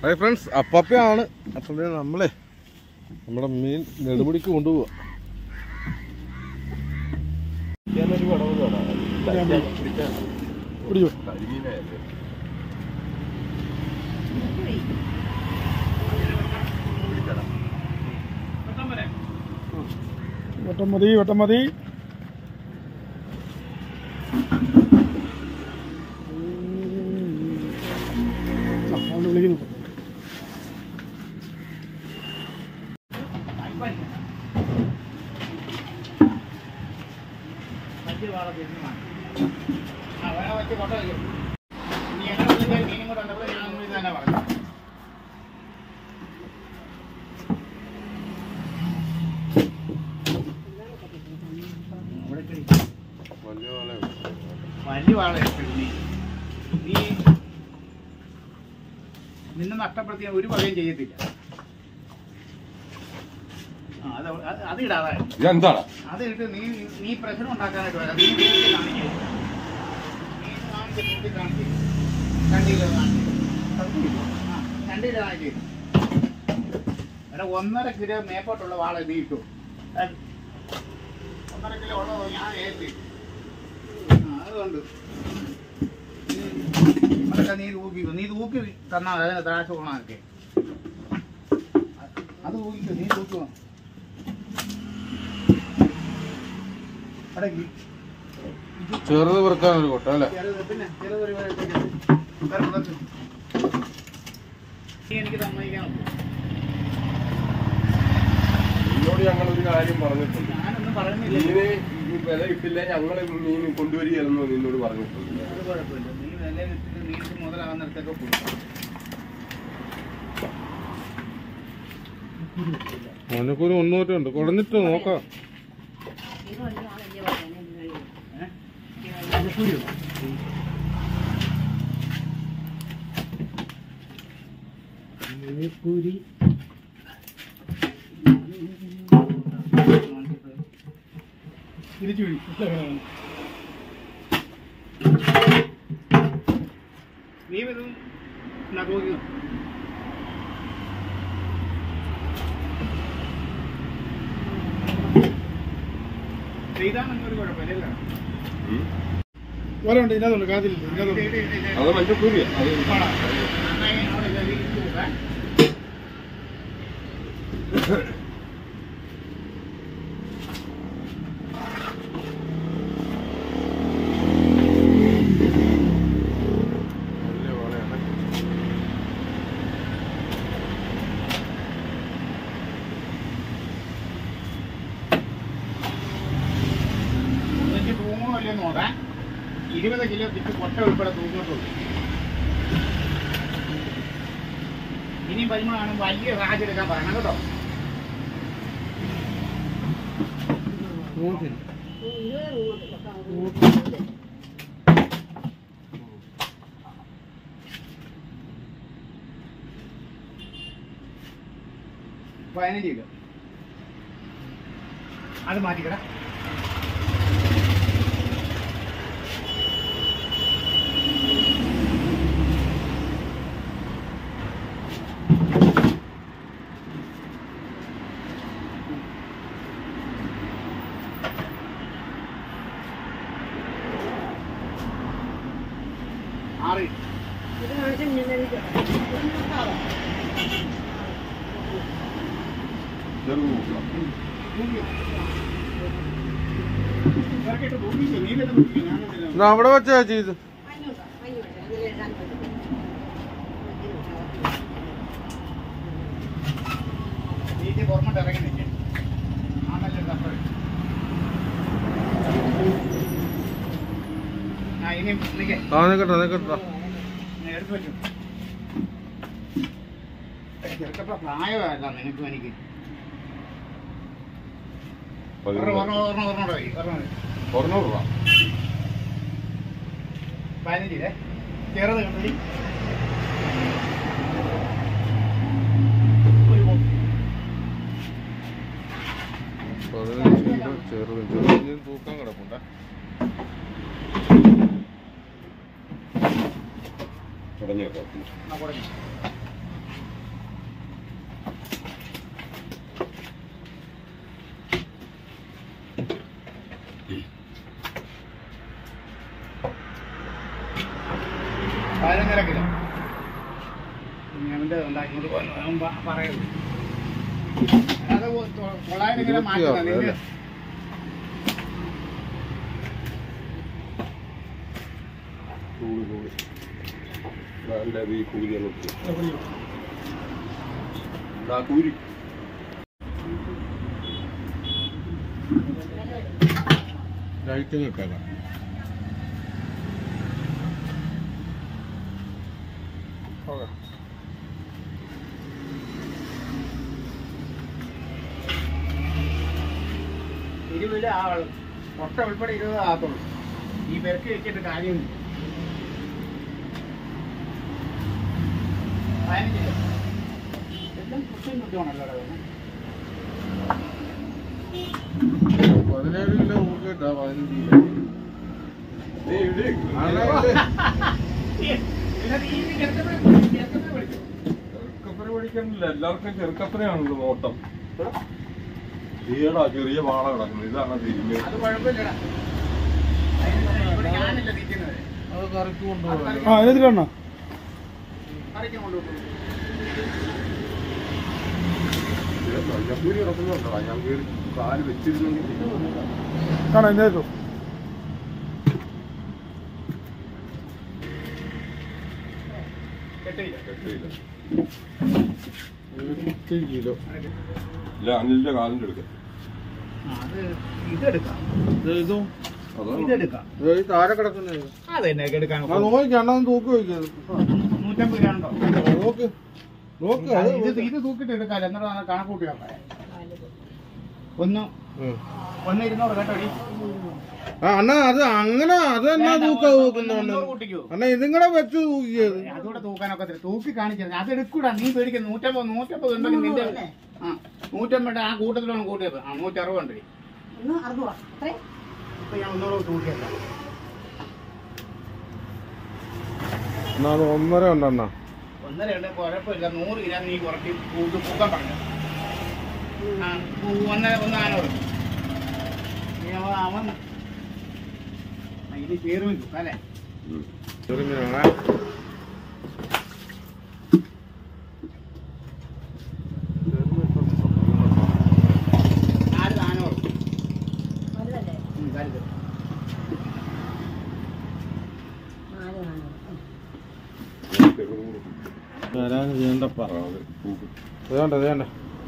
Hi friends അപ്പപ്പയാണ് അപ്പം ദേ നമ്മളെ നമ്മുടെ മീൻ നെടുമുടിക്ക് കൊണ്ടുപോവാ പിടിച്ചോ വട്ടം മതി വട്ടം മതി ആ, അവനെ വിളിക്കുന്നു വലിയ വാള വലിയ വാള നീ നീ നിന്നെ നഷ്ടപ്പെടുത്തിയ ഒരു വകയും ചെയ്യത്തില്ല ആ, അത് അത് അത് ഇടാതെ ഇതെന്താണ് അത് ഇട്ട് നീ നീ പ്രശ്നം ഉണ്ടാക്കാനായിട്ട് വരാം നീ നോക്കി കാണിക്കേ നീ കാണിച്ച് നോക്കി കാണിക്കേ കണ്ടില്ല കാണിക്കേ ആ കണ്ടില്ല കാണിക്കേ എടാ ഒന്നര കിലോ മേപ്പോട്ടുള്ള വാള നീ ഇട്ടു അത് ഒന്നര കിലോ ഉള്ളത് ഞാൻ ഏറ്റി ആ അതുകൊണ്ട് അതൊക്കെ നീ തൂക്കി നീ തൂക്കി തന്നാൽ മതി അതിന് താഴ്ച ഗുണമൊക്കെ അത് തൂക്കിക്കോ നീ തൂക്കുമോ അടക്കി ചെറുത് പെറുക്കാൻ ഒരു കൊട്ട അല്ലേ ചെറുത് പിന്നെ ചെറുത് ഒരു വേളത്തേക്ക് വേറെ പുറത്ത്. നീ എനിക്ക് സമ്മതിക്കാൻ നിന്നോട് ഞങ്ങൾ ഒരു കാര്യം പറഞ്ഞിട്ടുണ്ട് ഞാനൊന്നും പറയുന്നില്ല മീന് ഈ വില കിട്ടില്ല ഞങ്ങൾ മീൻ കൊണ്ടുവരികയെന്ന് നിന്നോട് പറഞ്ഞിട്ടുണ്ട് അത് കുഴപ്പമില്ല നീ വില കിട്ടിട്ട് നീക്ക് മുതലാകുന്നിടത്തൊക്കെ കൊടുക്കും മോനക്കൊരു മുന്നൂറ്റുണ്ട് കുടഞ്ഞിട്ട് നോക്കാം പൂരി തിരിച്ചു വിളി നീ വരും നടുവോ ചെയ്താണെന്നൊരു കുഴപ്പമില്ല വല ഉണ്ട് ഇതിനകത്തുണ്ട് കാതിലില്ല ഇതിനകത്തുണ്ട് അത് മഞ്ഞപ്പൂരിയാ അത് വലിയ വാളയാണ് എനിക്ക് തൂങ്ങോ അല്ലേ നോക്കാൻ ഇരുപത് കിലോ തിക്ക് കൊട്ട ഉൾപ്പെടെ തൂങ്ങിട്ടുള്ളൂ ഇനി വരുമ്പോഴാണ് വലിയ റാജ് എടുക്കാൻ പറയണം കേട്ടോ നൂറ്റിന് പതിനഞ്ച് കിലോ അത് മാറ്റിക്കട ആറ് ചെറുത് നോക്കാം ഇവർക്കിട്ട് തൂക്കിക്കോ നീലത്ത് തൂക്കിക്കോ ഞാനൊന്നുമില്ല ഇത് അവിടെ വെച്ചാ ചെയ്ത് വീട്ടിൽ പുറമോട്ട് ഇറങ്ങി നിൽക്കും ആണല്ലോ കപ്പൽ ആ ഇനി നിൽക്കേ ആ നിക്കട്ടെ നിക്കട്ടെ എടുത്തു വെച്ചു ചെറുക്കപ്പ പ്രായമല്ല നിനക്കും എനിക്ക് ഒരെണ്ണം ഒരെണ്ണം ഒരെണ്ണം ഒരെണ്ണം കൂടെ വെയ്, ഒരെണ്ണം വെയ്. തൊണ്ണൂറ് രൂപ പതിനഞ്ചില്ലേ ചെറുത് കണ്ടു പതിനഞ്ച് കിലോ ചെറുത് ചെറുതിന് തൂക്കം കിടപ്പുണ്ടേ തുടങ്ങിയേക്കാം ആ, കൊടുക്ക്. നിന്റെ ഉണ്ടാക്കിയത് പറയുന്നു അത് തൊള്ളായിരം കിലോ മാറ്റുക നിന്റെ കൂടി കൂടി നല്ല ഈ കൂലിയാണ് കൂലി ലൈറ്റിങ് ഇട്ടേക്കാം ഇരുപത് ആളും മുട്ട ഉൾപ്പെടെ ഇരുപത് ആകത്തുള്ളൂ ഈ പെരക്ക് വെച്ചിട്ട് കാര്യമില്ല പതിനഞ്ചില്ല എല്ലാം കൃത്യം കൃത്യമാണല്ലോ അവിടെ വരുന്നത്. പതിനേഴ് കിലോ ഊർക്കിട്ടാ പതിനഞ്ച് കിലോ എന്നിട്ട് ഈ ചെറുക്കനെ വിളിച്ചു, ചെറുക്കനെ വിളിച്ചു. ചെറുക്കപ്പന പഠിക്കണില്ല എല്ലാവർക്കും ചെറുക്കപ്പനയാണല്ലോ നോട്ടം ഈടാ ചെറിയ വാള കിടക്കുന്നത് ഇതാണ് തിരിഞ്ഞ് അത് കുഴപ്പമില്ലടാ അതിന് ഇവിടെ ഞാനല്ല നിൽക്കുന്നത് അത് കറക്കി കൊണ്ടുപോകാം ആ അതിനകത്ത് കാണണം കറിക്ക് കൊണ്ടുപോകും മഞ്ഞപ്പൂരി കിടക്കുന്നുണ്ടോ ഞാൻ കയറി കാല് വെച്ചിരുന്നെങ്കിൽ കാണാം ഇതിനകത്തോ കെട്ടില്ല കെട്ടിയില്ല ഇരുപത്തി കിലോ ഇല്ല അനിലിന്റെ കാലിന്റെ എടുക്ക ആ, അത് ഇതെടുക്കാം ഇത് ഇതും ഇതെടുക്കാം ഇത് ഈ താഴെ കിടക്കുന്നത് അത് തന്നെ എടുക്കാൻ ആ നോക്കി അണ്ണൻ തൂക്കി വയ്ക്കുന്നത് നൂറ്റമ്പത് രൂപ ഉണ്ടോ നോക്ക് നോക്ക് അത് ഇത് ഇത് തൂക്കിട്ട് എടുക്കാല്ലോ എന്നിട്ട് കണക്ക് കൂട്ടി വെക്കാം ഒന്ന് ഉം. ഒന്ന് ഇരുന്നൂറ് കേട്ടോടി ആ അണ്ണ അത് അങ്ങനെ അത് എന്നാ തൂക്ക തൂക്കുന്ന മുന്നൂറ് കൂട്ടിക്കോ അണ്ണ ഇതും കൂടെ വെച്ച് തൂക്കിയത് അതുകൂടെ തൂക്കാനൊക്കെ തരും. തൂക്കി കാണിച്ചത് അത് എടുക്കൂടാ നീ പേടിക്കുന്ന നൂറ്റമ്പത് നൂറ്റമ്പത് ഉണ്ടെങ്കിൽ നിന്റെ ആ നൂറ്റമ്പത് ആ കൂട്ടത്തിലാണ് കൂട്ടിയത് ആ നൂറ്ററുപത് ഉണ്ട് ഒന്ന് അറുന്നൂറാ അത്രേ ഇപ്പൊ ഞാൻ ഒന്നുകൂടെ തൂക്കിയേക്കാം എന്നാ അത് ഒന്നര ഉണ്ട് അണ്ണ ഒന്നര ഉണ്ട് കുഴപ്പമില്ല നൂറ് കിലോ നീ കുറച്ച് കൂട്ട് തൂക്കാൻ പറഞ്ഞു ആ ഒന്നര ഒന്ന് നാനൂറ് ഇനി അവൻ അവൻ ആ, ഇത് ചേർന്ന് തൂക്കാം അല്ലേ ചെറുമീനാ നാല് നാനൂറ് വലുതല്ലേ ഉം, വലുത്. നാല് നാനൂറ് വരാൻ ചെയ്യണ്ടപ്പ വേണ്ട വേണ്ട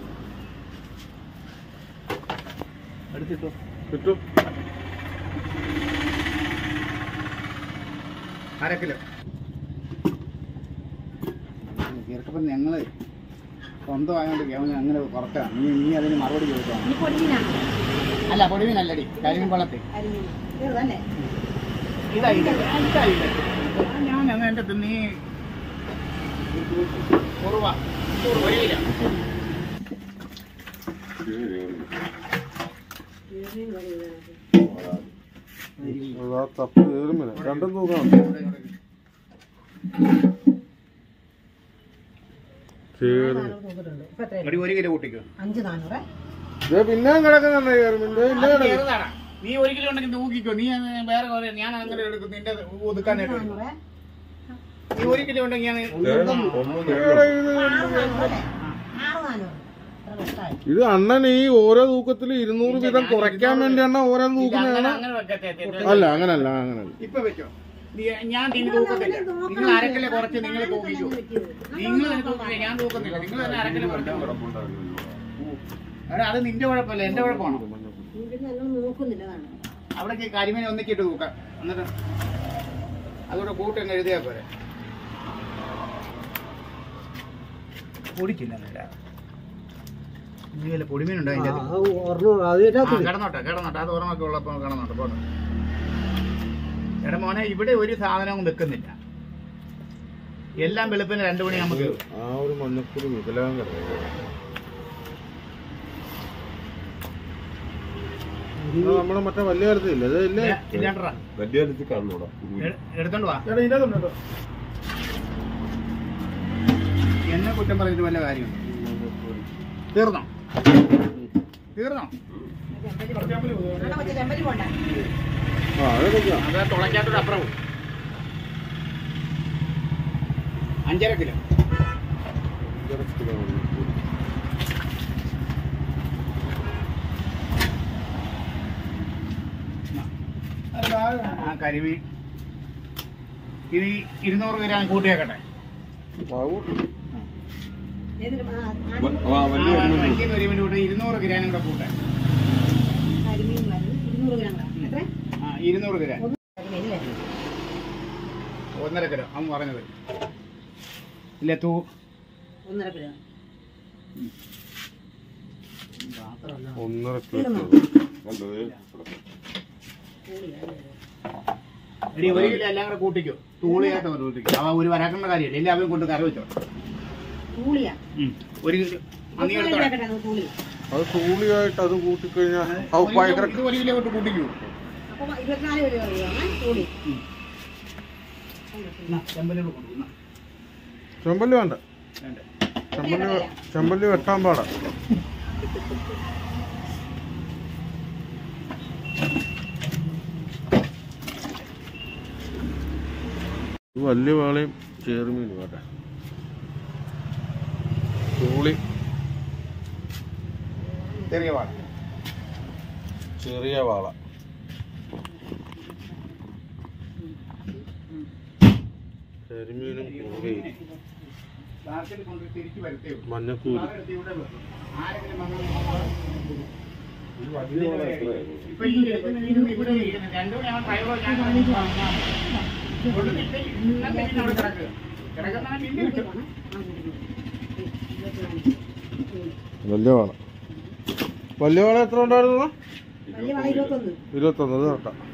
എടുത്തിട്ടോ കിട്ടും അര കിലോ ചെറുക്കപ്പം ഞങ്ങള് സ്വന്തമായോണ്ട് അവന് അങ്ങനെ കുറക്കാം നീ നീ അതിന് മറുപടി ചോദിക്കാം ഈ പൊടിമീനാണ് അല്ല പൊടിമീനല്ലടി കരിമീൻ വള്ളത്തെ കരിമീൻ ചെറുതല്ലേ ഇതായില്ല ഇതായില്ല ഞാൻ അന്ന് എൻ്റെ അടുത്ത് നീ കുറവാ ഒരു കിലോ ചെറുമീൻ വലുതാണ്. അതാ തപ്പ് ചെറുമീന രണ്ടും തൂക്കണം ചേറ് നാനൂറ് തൂക്കിട്ടുണ്ട് ഇപ്പൊ എത്രയാ ഒരു ഒരു കിലോ കൂട്ടിക്കോ അഞ്ച് നാനൂറ് ഇത് പിന്നെയും കിടക്കുന്നുണ്ട് ചെറുമീൻ്റെ ഇല്ല അത് ചെറുതാണ് നീ ഒരു കിലോ ഉണ്ടെങ്കിൽ തൂക്കിക്കോ നീ അത് വേറെ കുറെ ഞാൻ അങ്ങനെ എടുക്കും നിന്റെ ഒതുക്കാനായിട്ട് എടുക്കും. നാനൂറ് നീ ഒരു കിലോ ഉണ്ടെങ്കിൽ ഞാൻ ഇവിടെ ഇത് ആറ് നാനൂറ് അല്ലേ ആറ് നാനൂറ് എത്ര കഷ്ടായി ഇത് അണ്ണൻ ഈ ഓരോ തൂക്കത്തിൽ ഇരുന്നൂറ് വീതം കുറയ്ക്കാൻ വേണ്ടി അണ്ണ ഓരോ ഇല്ല, തൂക്കുന്നതാണ് അങ്ങനെ അങ്ങനെ വെക്കത്തെ തെറ്റ്. അല്ല അങ്ങനല്ല അങ്ങനല്ല ഇപ്പൊ വെച്ചോ നീ- ഞാൻ തിരി തൂക്കത്തില്ല നിങ്ങൾ അരക്കിലെ കുറച്ച് നിങ്ങൾ തൂക്കിക്കോ നിങ്ങൾ തന്നെ തൂക്കില്ല ഞാൻ തൂക്കുന്നില്ല നിങ്ങൾ തന്നെ അരക്കിലെ കുറച്ചോ എടാ, അത് നിന്റെ കുഴപ്പമില്ല എന്റെ കുഴപ്പമാണോ ഇവിടെ ഞങ്ങൾ നോക്കുന്നില്ല അതാണ് അവിടേക്ക് കരിമീൻ ഒന്നിച്ചിട്ട് തൂക്കാം എന്നിട്ട് അതുകൂടെ കൂട്ടങ്ങ് എഴുതിയാ പോരെ പൊടിച്ചില്ല നേരാ നീ വല്ല പൊടിമീനുണ്ടോ അതിന്റെ അകത്ത്? ആ, കിടന്നോട്ടെ കിടന്നോട്ടെ അത് ഓർമ്മയൊക്കെ ഉള്ളപ്പോ കിടന്നോട്ടെ പോട്ടെ എടാ മോനെ ഇവിടെ ഒരു സാധനവും വെക്കുന്നില്ല എല്ലാം വെളുപ്പിന് രണ്ടു മണി നമുക്ക് ആ ഒരു മഞ്ഞക്കുറി മുതലാകാൻ കിടക്കും നമ്മളെ മറ്റേ വലിയ കാര്യത്തില്ല ഇത് ഇല്ലേ ഇല്ലാണ്ടറാ വലിയ കാണുന്നോടാ എടുത്തോണ്ട് വാ ചേട്ടാ ഇതിനകത്തുണ്ട് കേട്ടോ എന്നെ കുറ്റം പറഞ്ഞിട്ട് വല്ല കാര്യമുണ്ട് തീർന്നോ തീർന്നോ അവിടെ വെച്ച് ചെമ്പലി പോണ്ട ആ അതൊക്കെ അത് തുളയ്ക്കാത്തൊരു അപ്പുറവും അഞ്ചര കിലോ ഒന്നര കിലോ മഞ്ഞൾപ്പൊടി ആ കരിമീൻ ഇത് ഈ ഇരുന്നൂറ് ഗ്രാം കൂട്ടിയേക്കട്ടെ മാവൂട്ടി ഏതിലും ആ, വ- ആദ്യം ആ, വലിയ ആ, കരിമീൻ വലിയ കരിമീൻ കൂടെ ഇരുന്നൂറ് ഗ്രാം കൂടെ കൂട്ടെ കരിമീൻ മരുന്ന് ഇരുന്നൂറ് ഗ്രാം കൂടെ. എത്ര ആ ഇരുന്നൂറ് ഗ്രാം കരിമീൻ അല്ലേ ഒന്നര കിലോ അവൻ പറഞ്ഞത് ഇല്ല തൂ ഒന്നര കിലോ ഒന്നര കിലോ കണ്ടത് എടി ഒരു കിലോ എല്ലാം കൂടെ കൂട്ടിക്കോ തൂളിയായിട്ട് ഒരു കൂട്ടിക്കോ അവ ഒരു വരാക്കേണ്ട കാര്യമില്ല എല്ലാവരും കൊണ്ട് കറി വെച്ചോ കൂളിയാ ഒരു കിലോ അന്നീ എടുത്തോളാം കേട്ടോ കൂളി അത് തൂളിയായിട്ട് അത് കൂട്ടിക്കഴിഞ്ഞാൽ അത് ഭയങ്കര ഇത് ഒരു കിലോ കൊണ്ട് കൂട്ടിക്കൂ അപ്പൊ ഇരുപത്തിനാല് കിലോ അറിയാമേ കൂളി ചെമ്പലോട് കൊണ്ടുവന്ന ചെമ്പല്ലി വേണ്ട വേണ്ട ചെമ്പല്ലി ചെമ്പല്ലി വെട്ടാൻ പാടാ ഇത് വലിയ വാളയും ചേറുമീനും കേട്ടെ തൂളി ചെറിയ വാഴ ചെറിയ വാള കരിമീനും തൂളിയും ബാർക്കിൽ കൊണ്ട് തിരിച്ചു വരുത്തേ ഉള്ളൂ മഞ്ഞക്കൂരി ആരെടുത്ത് ഇവിടെ വെക്കും. ആരെങ്കിലും വന്ന് വലിയ വാള എത്രയായിരുന്നു? ഇപ്പൊ ഈ ഇരിക്കുന്ന ഇവിടെ ഇരിക്കുന്ന രണ്ടു ഞാൻ ഡ്രൈവറോ ഞാൻ കൊണ്ടുവന്നിട്ട് ഇന്നത്തെ പിന്നെ അവിടെ കിടക്കുക കിടക്കുന്ന പിന്നെ കിട്ടും വലിയ വാള വലിയ വാള എത്ര ഉണ്ടായിരുന്നു വലിയ വള ഇരുപത്തൊന്ന് ഇരുപത്തൊന്ന് ഇത് കേട്ടോ